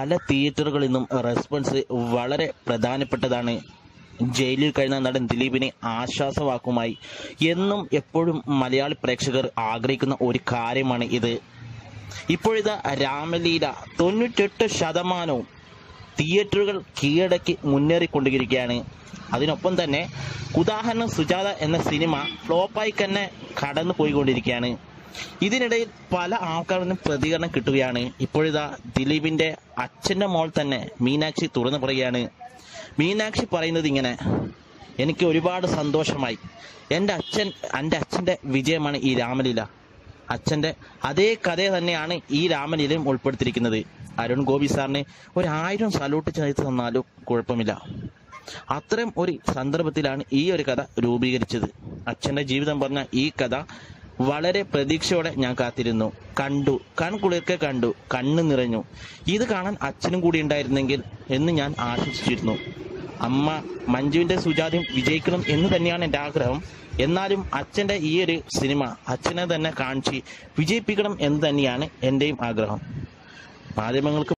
പല തിയേറ്ററുകളിൽ നിന്നും റെസ്പോൺസ് വളരെ പ്രധാനപ്പെട്ടതാണ് ജയിലിൽ കഴിയുന്ന നടൻ ദിലീപിനെ ആശ്വാസവാക്കുമായി എന്നും എപ്പോഴും മലയാളി പ്രേക്ഷകർ ആഗ്രഹിക്കുന്ന ഒരു കാര്യമാണ് ഇത് ഇപ്പോഴിതാ രാമലീല തൊണ്ണൂറ്റെട്ട് ശതമാനവും തിയേറ്ററുകൾ കീഴടക്കി മുന്നേറിക്കൊണ്ടിരിക്കുകയാണ് അതിനൊപ്പം തന്നെ ഉദാഹരണം സുജാത എന്ന സിനിമ ഫ്ലോപ്പായി തന്നെ കടന്നു പോയിക്കൊണ്ടിരിക്കുകയാണ് ഇതിനിടയിൽ പല ആൾക്കാരിലും പ്രതികരണം കിട്ടുകയാണ് ഇപ്പോഴിതാ ദിലീപിന്റെ അച്ഛന്റെ മോൾ തന്നെ മീനാക്ഷി തുറന്നു പറയുകയാണ് മീനാക്ഷി പറയുന്നത് ഇങ്ങനെ എനിക്ക് ഒരുപാട് സന്തോഷമായി എൻ്റെ അച്ഛൻ എൻ്റെ അച്ഛൻ്റെ വിജയമാണ് ഈ രാമലീല അച്ഛൻ്റെ അതേ കഥ തന്നെയാണ് ഈ രാമലീലയും ഉൾപ്പെടുത്തിയിരിക്കുന്നത് അരുൺ ഗോപി സാറിന് ഒരു ആയിരം സല്യൂട്ട് ചെയ്ത് തന്നാലും കുഴപ്പമില്ല അത്തരം ഒരു സന്ദർഭത്തിലാണ് ഈ ഒരു കഥ രൂപീകരിച്ചത് അച്ഛൻ്റെ ജീവിതം പറഞ്ഞ ഈ കഥ വളരെ പ്രതീക്ഷയോടെ ഞാൻ കാത്തിരുന്നു കണ്ടു കൺകുളിർക്കെ കണ്ടു കണ്ണ് നിറഞ്ഞു ഇത് കാണാൻ അച്ഛനും കൂടി ഉണ്ടായിരുന്നെങ്കിൽ എന്ന് ഞാൻ ആശംസിച്ചിരുന്നു അമ്മ മഞ്ജുവിന്റെ സുജാതയും വിജയിക്കണം എന്ന് തന്നെയാണ് എൻ്റെ ആഗ്രഹം എന്നാലും അച്ഛൻ്റെ ഈ ഒരു സിനിമ അച്ഛനെ തന്നെ കാണിച്ച് വിജയിപ്പിക്കണം എന്ന് തന്നെയാണ് എൻ്റെയും ആഗ്രഹം മാധ്യമങ്ങൾക്ക്